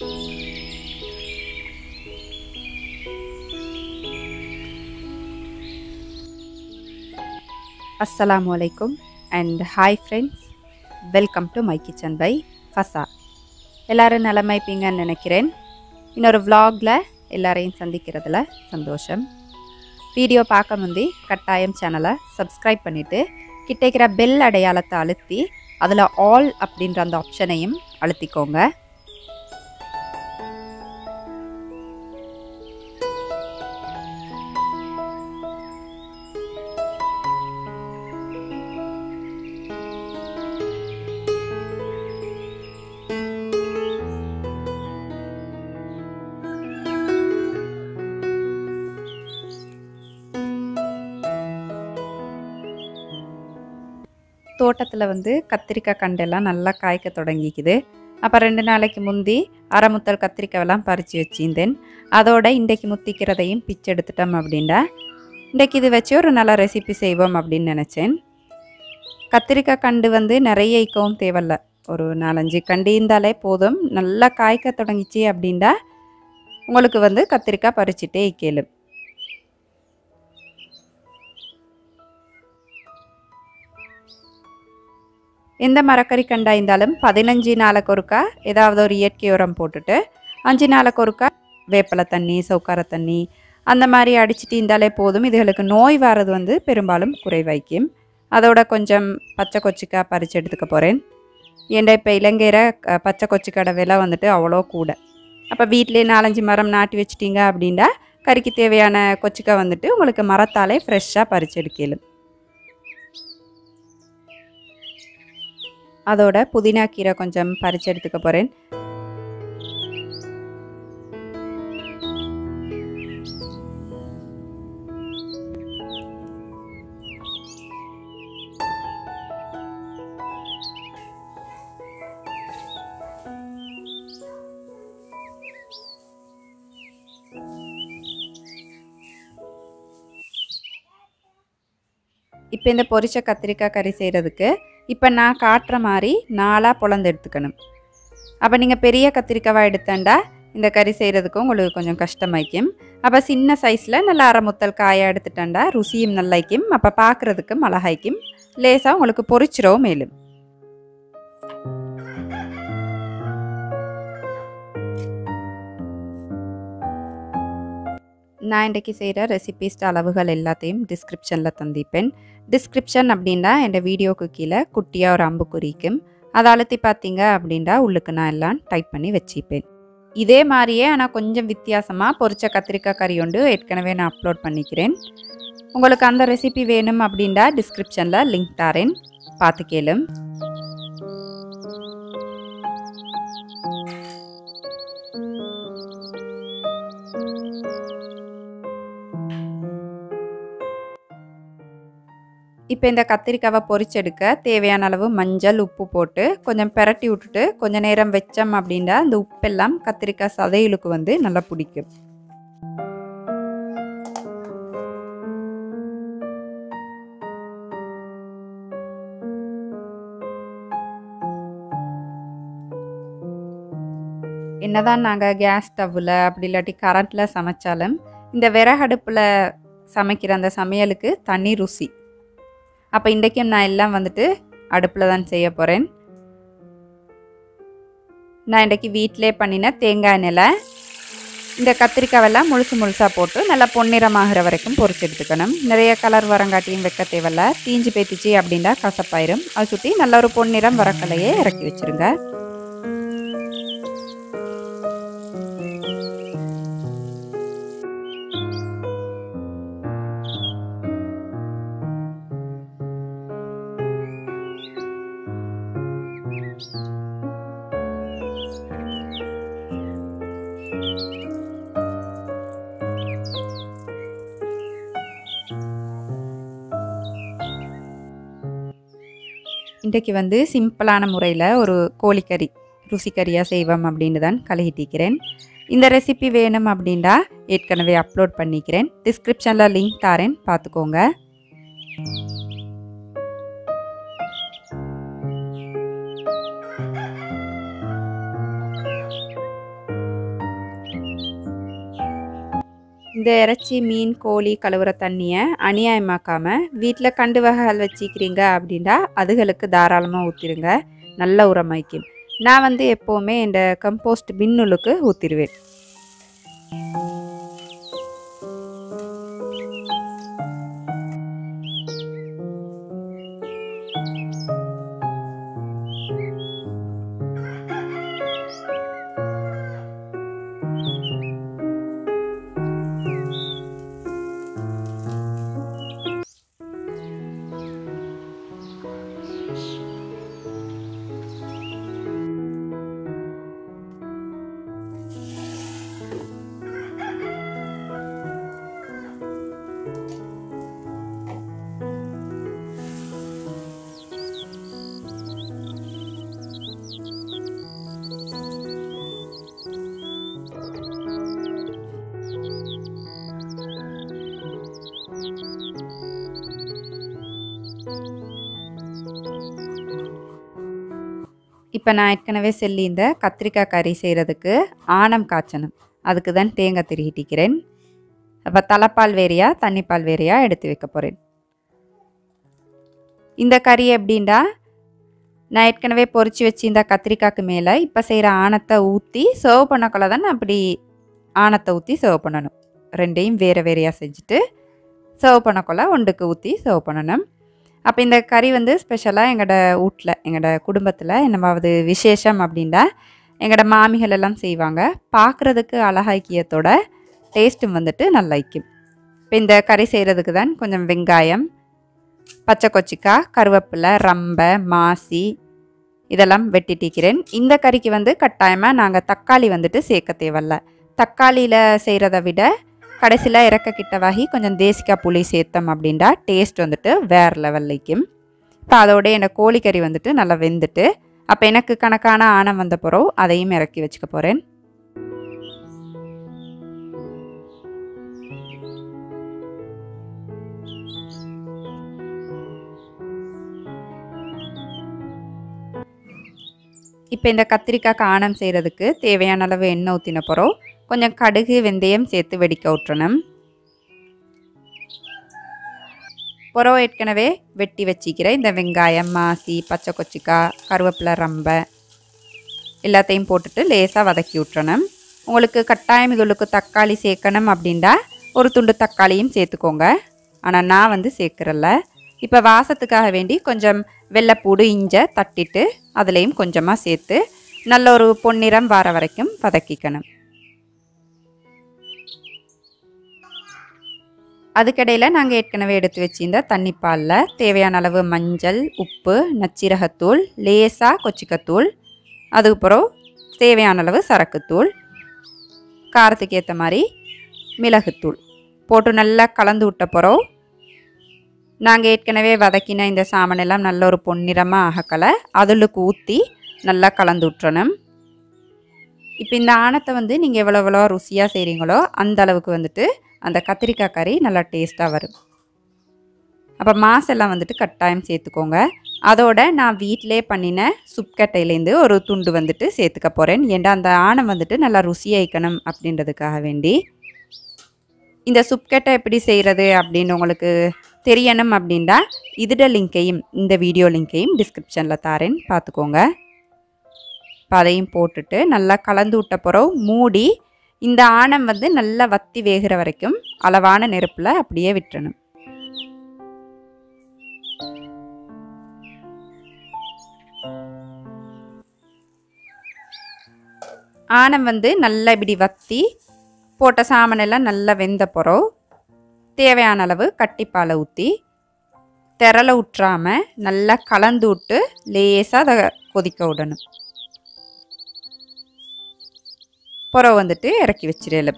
அஸ்ஸலாமு அலைக்கும் and hi friends welcome to my kitchen by Fasa எல்லாரும் நலமைப்பீங்கன்னு நினைக்கிறேன் இன்னொரு vlogல எல்லாரையும் சந்திக்கிறதுல சந்தோஷம் வீடியோ பார்க்க முந்தி கட்டாயம் சேனலை சப்ஸ்கிரைப் பண்ணிவிட்டு கிட்டேக்கிற பெல் அடையாளத்தை அழுத்தி அதில் ஆல் அப்படின்ற அந்த ஆப்ஷனையும் அழுத்திக்கோங்க தோட்டத்தில் வந்து கத்திரிக்காய் கண்டெல்லாம் நல்லா காய்க்க தொடங்கிக்குது அப்போ ரெண்டு நாளைக்கு முந்தி அரை முத்தல் கத்திரிக்காயெல்லாம் பறித்து வச்சிருந்தேன் அதோட இன்றைக்கு முத்திக்கிறதையும் பிச்சு எடுத்துட்டோம் அப்படின்னா இன்றைக்கு இது வச்சு ஒரு நல்ல ரெசிபி செய்வோம் அப்படின்னு நினச்சேன் கத்திரிக்காய் கண்டு வந்து நிறைய இக்கவும் தேவையில்ல ஒரு நாலஞ்சு கண்டு இருந்தாலே போதும் நல்லா காய்க்க தொடங்கிச்சு அப்படின்னா உங்களுக்கு வந்து கத்திரிக்காய் பறிச்சுட்டே இக்கேலும் எந்த மரக்கறி கண்டா இருந்தாலும் பதினஞ்சு நாளைக்கு ஒருக்கா ஏதாவது ஒரு இயற்கை உரம் போட்டுட்டு அஞ்சு நாளைக்கு ஒருக்கா வேப்பலை தண்ணி சவுக்கார தண்ணி அந்த மாதிரி அடிச்சிட்டு இருந்தாலே போதும் இதுகளுக்கு நோய் வர்றது வந்து பெரும்பாலும் குறைவாய்க்கும் அதோட கொஞ்சம் பச்சை கொச்சிக்காய் பறித்து எடுத்துக்க போகிறேன் ஏன்டா இப்போ இலங்கையிற அஹ், பச்சை கொச்சிக்கடை விலை வந்துட்டு அவ்வளோ கூட அப்போ வீட்டிலே நாலஞ்சு மரம் நாட்டி வச்சிட்டீங்க அப்படின்னா கறிக்கு தேவையான கொச்சிக்காய் வந்துட்டு உங்களுக்கு மரத்தாலே ஃப்ரெஷ்ஷாக பறிச்சு எடுக்கலும் அதோட புதினா கீரை கொஞ்சம் பறிச்சு எடுத்துக்க போகிறேன் இப்போ இந்த பொரிச்ச கத்திரிக்காய் கறி செய்கிறதுக்கு இப்போ நான் காட்டுற மாதிரி நாலாக பொழந்து எடுத்துக்கணும் அப்போ நீங்கள் பெரிய கத்திரிக்காவை எடுத்தாண்டா இந்த கறி செய்கிறதுக்கு உங்களுக்கு கொஞ்சம் கஷ்டமாய்க்கும் அப்போ சின்ன சைஸில் நல்லா அரை முத்தல் காயை எடுத்துட்டாண்டா ருசியும் நல்லாய்க்கும் அப்போ பார்க்குறதுக்கும் அழகாய்க்கும் லேசாக உங்களுக்கு பொரிச்சிரவும் மேலும் நான் இன்றைக்கி செய்கிற ரெசிபிஸ்ட் அளவுகள் எல்லாத்தையும் டிஸ்கிரிப்ஷனில் தந்திப்பேன் டிஸ்கிரிப்ஷன் அப்படின்னா என் வீடியோக்கு கீழே குட்டியாக ஒரு அம்பு குறிக்கும் அதை அழுத்தி பார்த்தீங்க அப்படின்னா உள்ளுக்கு நான் எல்லாம் டைப் பண்ணி வச்சுப்பேன் இதே மாதிரியே ஆனால் கொஞ்சம் வித்தியாசமாக பொரிச்ச கத்திரிக்காய் கறி ஒன்று ஏற்கனவே நான் அப்லோட் பண்ணிக்கிறேன் உங்களுக்கு அந்த ரெசிபி வேணும் அப்படின்னா டிஸ்கிரிப்ஷனில் லிங்க் தரேன் பார்த்து கேளும் இப்போ இந்த கத்திரிக்காவை பொரிச்செடுக்க தேவையான அளவு மஞ்சள் உப்பு போட்டு கொஞ்சம் பெரட்டி விட்டுட்டு கொஞ்சம் நேரம் வச்சோம் அப்படின்னா அந்த உப்பெல்லாம் கத்திரிக்காய் சதையிலுக்கு வந்து நல்லா பிடிக்கும் என்னதான் நாங்கள் கேஸ் ஸ்டவ்வில் அப்படி இல்லாட்டி கரண்ட்டில் சமைச்சாலும் இந்த விறகடுப்பில் சமைக்கிற அந்த சமையலுக்கு தனி ருசி அப்போ இன்றைக்கும் நான் எல்லாம் வந்துட்டு அடுப்பில் தான் செய்ய போகிறேன் நான் இன்றைக்கி வீட்டிலே பண்ணின தேங்காய் நிலை இந்த கத்திரிக்காவெல்லாம் முழுசு முழுசாக போட்டு நல்லா பொன்னிறமாகிற வரைக்கும் பொரிச்சு எடுத்துக்கணும் நிறைய கலர் வரங்காட்டியும் வைக்க தேவையில்ல தீஞ்சு பேத்திச்சு அப்படின்னா கசப்பாயிரும் அதை சுற்றி நல்ல ஒரு பொன்னிறம் வரக்கலையே இறக்கி வச்சிருங்க இன்றைக்கு வந்து சிம்பிளான முறையில் ஒரு கோழிக்கறி ருசிக்கறியாக செய்வோம் அப்படின்னு தான் கழுகிட்டிக்கிறேன் இந்த ரெசிபி வேணும் அப்படின்னா ஏற்கனவே அப்லோட் பண்ணிக்கிறேன் டிஸ்கிரிப்ஷனில் லிங்க் தாரேன் பார்த்துக்கோங்க இந்த இறைச்சி மீன் கோழி கழுவுற தண்ணியை அநியாயமாக்காமல் வீட்டில் கண்டு வகைகள் வச்சிக்கிறீங்க அப்படின்னா அதுகளுக்கு தாராளமாக ஊற்றிடுங்க நல்ல உரமாய்க்கும் நான் வந்து எப்போவுமே இந்த கம்போஸ்ட் பின்னுலுக்கு ஊற்றிடுவேன் இப்போ நான் ஏற்கனவே சொல்லி இந்த கத்திரிக்காய் கறி செய்கிறதுக்கு ஆணம் காய்ச்சணும் அதுக்கு தான் தேங்காய் திருகிட்டிக்கிறேன் அப்போ தலைப்பால் வேறையா தண்ணிப்பால் வேறையா எடுத்து வைக்க போகிறேன் இந்த கறி எப்படின்னா நான் ஏற்கனவே பொரிச்சு வச்சு இந்த கத்திரிக்காய்க்கு மேலே இப்போ செய்கிற ஆணத்தை ஊற்றி சர்வ் பண்ணக்குள்ள தான் நான் அப்படி ஆணத்தை ஊற்றி சர்வ் பண்ணணும் ரெண்டையும் வேறு வேறையாக செஞ்சுட்டு சர்வ் பண்ணக்குள்ள ஒன்றுக்கு ஊற்றி சர்வ் பண்ணணும் அப்போ இந்த கறி வந்து ஸ்பெஷலாக எங்களோட வீட்டில் எங்களோட குடும்பத்தில் என்னமாவது விசேஷம் அப்படின்னா எங்களோட மாமிகள் எல்லாம் செய்வாங்க பார்க்குறதுக்கு அழகாக்கியத்தோட டேஸ்ட்டும் வந்துட்டு நல்லா இருக்கும் இப்போ இந்த கறி செய்கிறதுக்கு தான் கொஞ்சம் வெங்காயம் பச்சை கொச்சிக்காய் கருவேப்பிலை ரம்பை மாசி இதெல்லாம் வெட்டிட்டிக்கிறேன் இந்த கறிக்கு வந்து கட்டாயமாக நாங்கள் தக்காளி வந்துட்டு சேர்க்க தேவையில்ல தக்காளியில் செய்கிறத விட கடைசியில் இறக்க கிட்ட வாகி கொஞ்சம் தேசிக்காய் புளி சேர்த்தோம் அப்படின்டா டேஸ்ட் வந்துட்டு வேறு லெவல்லைக்கும் இப்போ அதோட எனக்கு கோழிக்கறி வந்துட்டு நல்லா வெந்துட்டு அப்போ எனக்கு கணக்கான ஆணம் வந்த பிறகு அதையும் இறக்கி வச்சுக்க போகிறேன் இப்போ இந்த கத்திரிக்காய் காணம் செய்கிறதுக்கு தேவையான அளவு எண்ணெய் ஊற்றின பிறகு கொஞ்சம் கடுகு வெந்தயம் சேர்த்து வெடிக்க விட்டுறணும் புறவை ஏற்கனவே வெட்டி வச்சிக்கிற இந்த வெங்காயம் மாசி பச்சை கொச்சிக்காய் கருவேப்பிலை ரம்பை எல்லாத்தையும் போட்டுட்டு லேசாக வதக்கி விட்டுறணும் உங்களுக்கு கட்டாயம் இதுளுக்கு தக்காளி சேர்க்கணும் அப்படின்டா ஒரு துண்டு தக்காளியும் சேர்த்துக்கோங்க ஆனால் நான் வந்து சேர்க்குறல்ல இப்போ வாசத்துக்காக வேண்டி கொஞ்சம் வெள்ளைப்பூடு இஞ்சை தட்டிட்டு அதுலேயும் கொஞ்சமாக சேர்த்து நல்ல ஒரு பொன்னிறம் வர வரைக்கும் வதக்கிக்கணும் அதுக்கிடையில் நாங்கள் ஏற்கனவே எடுத்து வச்சிருந்த தண்ணிப்பாலில் தேவையான அளவு மஞ்சள் உப்பு நச்சீரகத்தூள் லேசாக கொச்சிக்கத்தூள் அதுக்கப்புறம் தேவையான அளவு சரக்குத்தூள் காரத்துக்கு ஏற்ற மாதிரி மிளகுத்தூள் போட்டு நல்லா கலந்து விட்ட பிறகு நாங்கள் ஏற்கனவே வதக்கின இந்த சாமனெல்லாம் நல்ல ஒரு பொன்னிறமாக ஆகக்கலை அதுளுக்கு ஊற்றி நல்லா கலந்து விட்டுறணும் இப்போ இந்த ஆணத்தை வந்து நீங்கள் எவ்வளோ எவ்வளோ ருசியாக செய்கிறீங்களோ அந்த அளவுக்கு வந்துட்டு அந்த கத்திரிக்காய் கறி நல்லா டேஸ்ட்டாக வரும் அப்போ மாசெல்லாம் வந்துட்டு கட்டாயம் சேர்த்துக்கோங்க அதோட நான் வீட்டிலே பண்ணின சுப்கட்டையிலேருந்து ஒரு துண்டு வந்துட்டு சேர்த்துக்க போகிறேன் ஏன்டா அந்த ஆணம் வந்துட்டு நல்லா ருசியாயிக்கணும் அப்படின்றதுக்காக வேண்டி இந்த சுப்கட்டை எப்படி செய்கிறது அப்படின்னு உங்களுக்கு தெரியணும் அப்படின்னா இதோட லிங்க்கையும் இந்த வீடியோ லிங்க்கையும் டிஸ்கிரிப்ஷனில் தாரேன் பார்த்துக்கோங்க இப்போ அதையும் போட்டுட்டு நல்லா கலந்து விட்ட பிறகு மூடி இந்த ஆணம் வந்து நல்லா வத்தி வேகிற வரைக்கும் அளவான நெருப்பில் அப்படியே விட்டுறணும் ஆணம் வந்து நல்லா இப்படி வத்தி போட்ட சாமனெல்லாம் நல்லா வெந்த பிறகு தேவையான அளவு கட்டிப்பாலை ஊற்றி திரள விட்டுறாம நல்லா கலந்து விட்டு லேசாக அதை கொதிக்க விடணும் புறவு வந்துட்டு இறக்கி வச்சிடல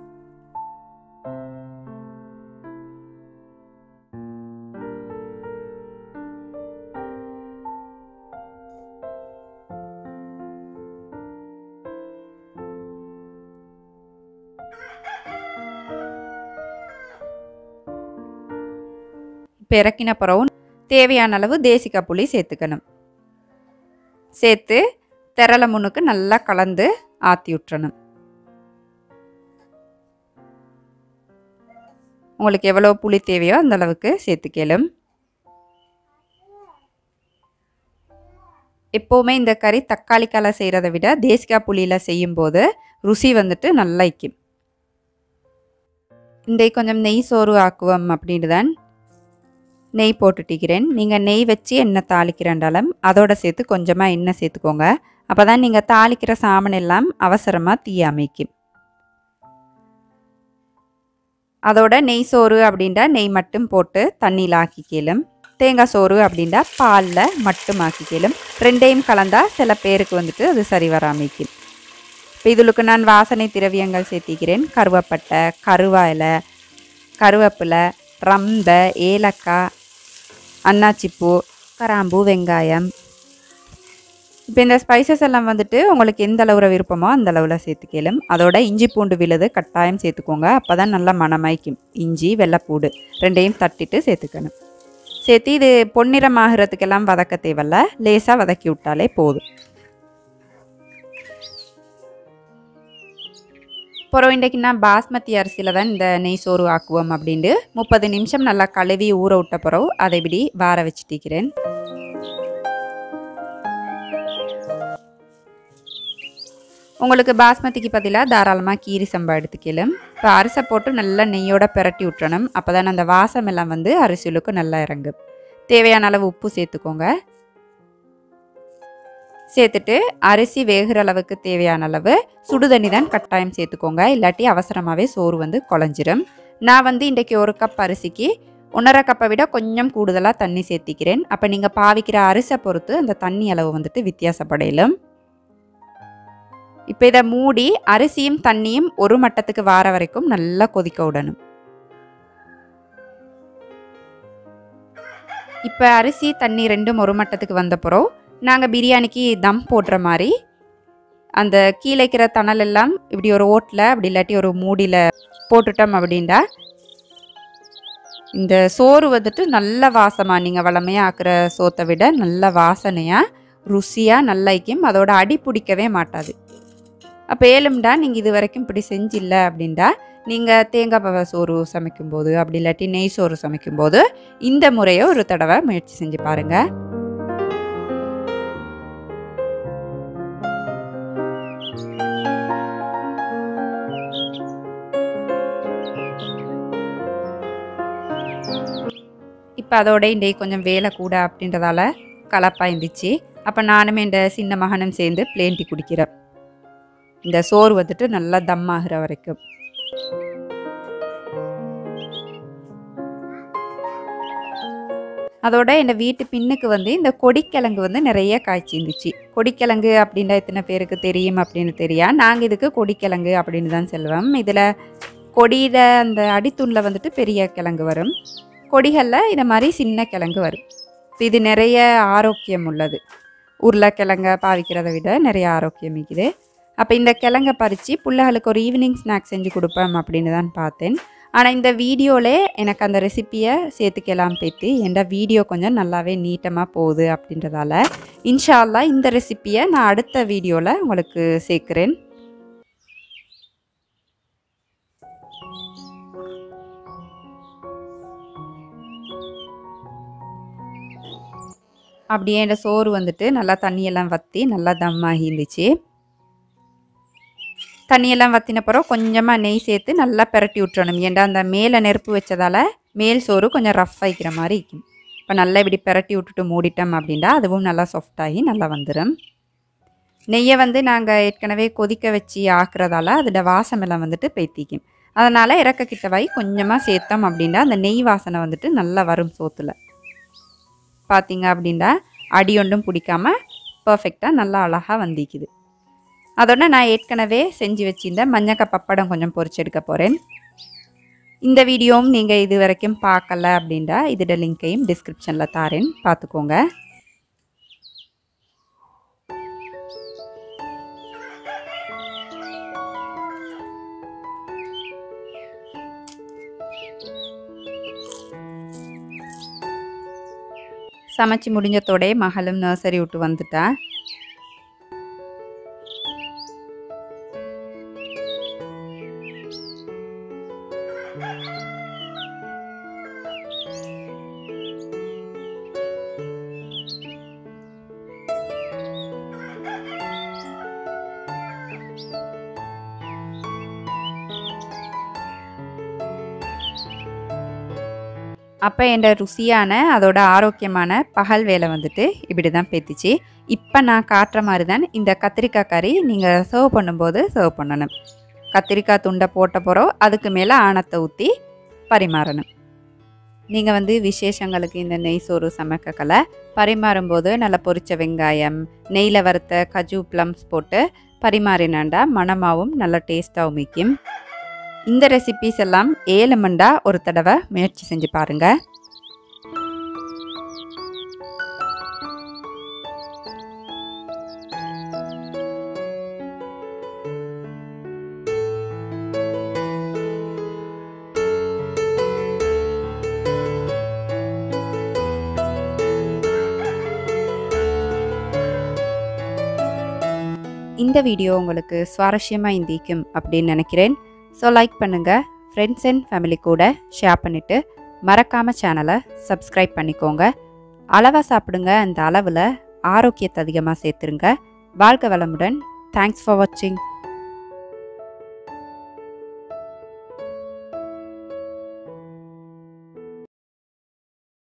இப்போ இறக்கின பிறகு தேவையான அளவு தேசிக்காய் புளி சேர்த்துக்கணும் சேர்த்து திரள முன்னுக்கு நல்லா கலந்து ஆற்றி விட்டுறணும் உங்களுக்கு எவ்வளோ புளி தேவையோ அந்த அளவுக்கு சேர்த்துக்கலும் எப்போவுமே இந்த கறி தக்காளிக்கால செய்கிறத விட தேசிக்காய் புளியில் செய்யும்போது ருசி வந்துட்டு நல்லா இக்கும் இந்த கொஞ்சம் நெய் சோறு ஆக்குவோம் அப்படின்னு தான் நெய் போட்டுட்டிக்கிறேன் நீங்கள் நெய் வச்சு எண்ணெய் தாளிக்கிறண்டாலும் அதோட சேர்த்து கொஞ்சமாக எண்ணெய் சேர்த்துக்கோங்க அப்போ தான் நீங்கள் தாளிக்கிற சாமன் எல்லாம் அவசரமாக தீ அமைக்கும் அதோட நெய் சோறு அப்படின்டா நெய் மட்டும் போட்டு தண்ணியில் ஆக்கிக்கலும் தேங்காய் சோறு அப்படின்டா பாலில் மட்டும் ஆக்கிக்கலும் ரெண்டையும் கலந்தா சில பேருக்கு வந்துட்டு அது சரி வராமிக்கும் இப்போ இதுலுக்கு நான் வாசனை திரவியங்கள் சேர்த்திக்கிறேன் கருவேப்பட்டை கருவாயிலை கருவேப்பிலை ரம்ப ஏலக்காய் அன்னாச்சிப்பூ கராம்பு வெங்காயம் இப்போ இந்த ஸ்பைசஸ் எல்லாம் வந்துட்டு உங்களுக்கு எந்த அளவில் விருப்பமோ அந்த அளவில் சேர்த்துக்கலும் அதோட இஞ்சி பூண்டு விழுது கட்டாயம் சேர்த்துக்கோங்க அப்போ தான் நல்லா மணமாய்க்கும் இஞ்சி வெள்ளைப்பூடு ரெண்டையும் தட்டிட்டு சேர்த்துக்கணும் சேர்த்து இது பொன்னிறம் ஆகிறதுக்கெல்லாம் வதக்க தேவையில்ல லேசாக வதக்கி விட்டாலே போதும் அப்புறம் இன்றைக்கு நான் பாஸ்மதி அரிசியில் தான் இந்த நெய் சோறு ஆக்குவோம் அப்படின்ட்டு முப்பது நிமிஷம் நல்லா கழுவி ஊற விட்ட பிறகு அதை இப்படி வார வச்சுட்டிக்கிறேன் உங்களுக்கு பாஸ்மதிக்கு பதிலாக தாராளமாக கீரி சம்பா எடுத்துக்கலும் இப்போ அரிசை போட்டு நல்லா நெய்யோட பிரட்டி விட்டுறணும் அப்போ தான் அந்த வாசம் எல்லாம் வந்து அரிசிலுக்கு நல்லா இறங்கும் தேவையான அளவு உப்பு சேர்த்துக்கோங்க சேர்த்துட்டு அரிசி வேகிற அளவுக்கு தேவையான அளவு சுடுதண்ணி தான் கட்டாயம் சேர்த்துக்கோங்க இல்லாட்டி அவசரமாகவே சோறு வந்து குழஞ்சிரும் நான் வந்து இன்றைக்கி ஒரு கப் அரிசிக்கு ஒன்றரை கப்பை விட கொஞ்சம் கூடுதலாக தண்ணி சேர்த்திக்கிறேன் அப்போ நீங்கள் பாவிக்கிற அரிசை பொறுத்து அந்த தண்ணி அளவு வந்துட்டு வித்தியாசப்படையிலும் இப்போ இதை மூடி அரிசியும் தண்ணியும் ஒரு மட்டத்துக்கு வார வரைக்கும் நல்லா கொதிக்க விடணும் இப்போ அரிசி தண்ணி ரெண்டும் ஒரு மட்டத்துக்கு வந்தப்புறம் நாங்கள் பிரியாணிக்கு தம் போடுற மாதிரி அந்த கீழே இருக்கிற தணல் எல்லாம் இப்படி ஒரு ஓட்டில் அப்படி இல்லாட்டி ஒரு மூடியில் போட்டுட்டோம் அப்படின்டா இந்த சோறு வந்துட்டு நல்ல வாசமாக நீங்கள் வளமையாக ஆக்குற சோத்தை விட நல்ல வாசனையாக ருசியாக நல்லாய்க்கும் அதோட அடி பிடிக்கவே மாட்டாது அப்போ ஏழும்டா நீங்கள் இது வரைக்கும் இப்படி செஞ்சில்ல அப்படின்டா நீங்கள் தேங்காய் பவ சோறு சமைக்கும்போது அப்படி இல்லாட்டி நெய் சோறு சமைக்கும்போது இந்த முறையை ஒரு தடவை முயற்சி செஞ்சு பாருங்கள் இப்போ அதோட இன்றைக்கு கொஞ்சம் வேலை கூட அப்படின்றதால கலப்பாக இருந்துச்சு அப்போ நானும் இந்த சின்ன மகனும் சேர்ந்து பிளேன் டீ குடிக்கிறேன் இந்த சோறு வந்துட்டு நல்லா தம் ஆகிற வரைக்கும் அதோட என் வீட்டு பின்னுக்கு வந்து இந்த கொடிக்கிழங்கு வந்து நிறைய காய்ச்சி இருந்துச்சு கொடிக்கிழங்கு அப்படின்னா எத்தனை பேருக்கு தெரியும் அப்படின்னு தெரியா நாங்கள் இதுக்கு கொடிக்கிழங்கு அப்படின்னு தான் சொல்லுவோம் இதில் கொடியில் அந்த அடித்தூணில் வந்துட்டு பெரிய கிழங்கு வரும் கொடிகளில் இதை மாதிரி சின்ன கிழங்கு வரும் இது நிறைய ஆரோக்கியம் உள்ளது உருளைக்கிழங்க பாவிக்கிறத விட நிறைய ஆரோக்கியம் இருக்குது அப்போ இந்த கிழங்க பறித்து பிள்ளைகளுக்கு ஒரு ஈவினிங் ஸ்நாக்ஸ் செஞ்சு கொடுப்பேன் அப்படின்னு தான் பார்த்தேன் ஆனால் இந்த வீடியோவிலே எனக்கு அந்த ரெசிப்பியை சேர்த்துக்கலாம் பேத்தி என்ற வீடியோ கொஞ்சம் நல்லாவே நீட்டமாக போகுது அப்படின்றதால இன்ஷா அல்லாஹ் இந்த ரெசிப்பியை நான் அடுத்த வீடியோவில் உங்களுக்கு சேர்க்குறேன் அப்படியே இந்த சோறு வந்துட்டு நல்லா தண்ணியெல்லாம் வற்றி நல்லா தம்மாகி இருந்துச்சு தண்ணியெல்லாம் வற்றின பிறகு கொஞ்சமாக நெய் சேர்த்து நல்லா பிரட்டி விட்டுறணும் ஏன்டா அந்த மேலே நெருப்பு வச்சதால் மேல் சோறு கொஞ்சம் ரஃப் ஆகிக்கிற மாதிரி இருக்கும் இப்போ நல்லா இப்படி பிரட்டி விட்டுட்டு மூடிட்டோம் அப்படின்னா அதுவும் நல்லா சாஃப்டாகி நல்லா வந்துடும் நெய்யை வந்து நாங்கள் ஏற்கனவே கொதிக்க வச்சு ஆக்குறதால அதோட வாசமெல்லாம் வந்துட்டு பேத்திக்கும் அதனால் இறக்க கிட்டவாய் கொஞ்சமாக சேர்த்தோம் அப்படின்னா அந்த நெய் வாசனை வந்துட்டு நல்லா வரும் சோத்தில் பார்த்தீங்க அப்படின்னா அடி ஒன்றும் பிடிக்காம பர்ஃபெக்டாக நல்லா அழகாக வந்திக்குது அதோட நான் ஏற்கனவே செஞ்சு வச்சிருந்த மஞ்சக்க பப்படம் கொஞ்சம் பொரிச்செடுக்க போகிறேன் இந்த வீடியோவும் நீங்கள் இது வரைக்கும் பார்க்கல அப்படின்டா இதோட லிங்க்கையும் டிஸ்கிரிப்ஷனில் தாரேன் பார்த்துக்கோங்க சமைச்சு முடிஞ்சத்தோடே மகளும் நர்சரி விட்டு வந்துட்டா அப்போ என் ருசியான அதோட ஆரோக்கியமான பகல் வேலை வந்துட்டு இப்படி தான் பேத்துச்சு இப்போ நான் காட்டுற மாதிரி தான் இந்த கத்திரிக்காய் கறி நீங்கள் சர்வ் பண்ணும்போது சர்வ் பண்ணணும் கத்திரிக்காய் துண்டை போட்ட பிறகு அதுக்கு மேலே ஆணத்தை ஊற்றி பரிமாறணும் நீங்கள் வந்து விசேஷங்களுக்கு இந்த நெய் சோறு சமைக்கக்கலை பரிமாறும்போது நல்லா பொரிச்ச வெங்காயம் நெய்யில் வறுத்த கஜு ப்ளம்ஸ் போட்டு பரிமாறினாண்டா மணமாவும் நல்ல டேஸ்ட்டாகவும் மிக்கும் இந்த ரெசிபீஸ் எல்லாம் ஏழு மண்டா ஒரு தடவை முயற்சி செஞ்சு பாருங்கள் இந்த வீடியோ உங்களுக்கு சுவாரஸ்யமாக இந்திக்கும் அப்படின்னு நினைக்கிறேன் ஸோ லைக் பண்ணுங்கள் ஃப்ரெண்ட்ஸ் அண்ட் ஃபேமிலி கூட ஷேர் பண்ணிவிட்டு மறக்காமல் சேனலை சப்ஸ்கிரைப் பண்ணிக்கோங்க அளவாக சாப்பிடுங்க அந்த அளவில் ஆரோக்கியத்தை அதிகமாக சேர்த்துருங்க வாழ்க வளமுடன் தேங்க்ஸ் ஃபார் வாட்சிங்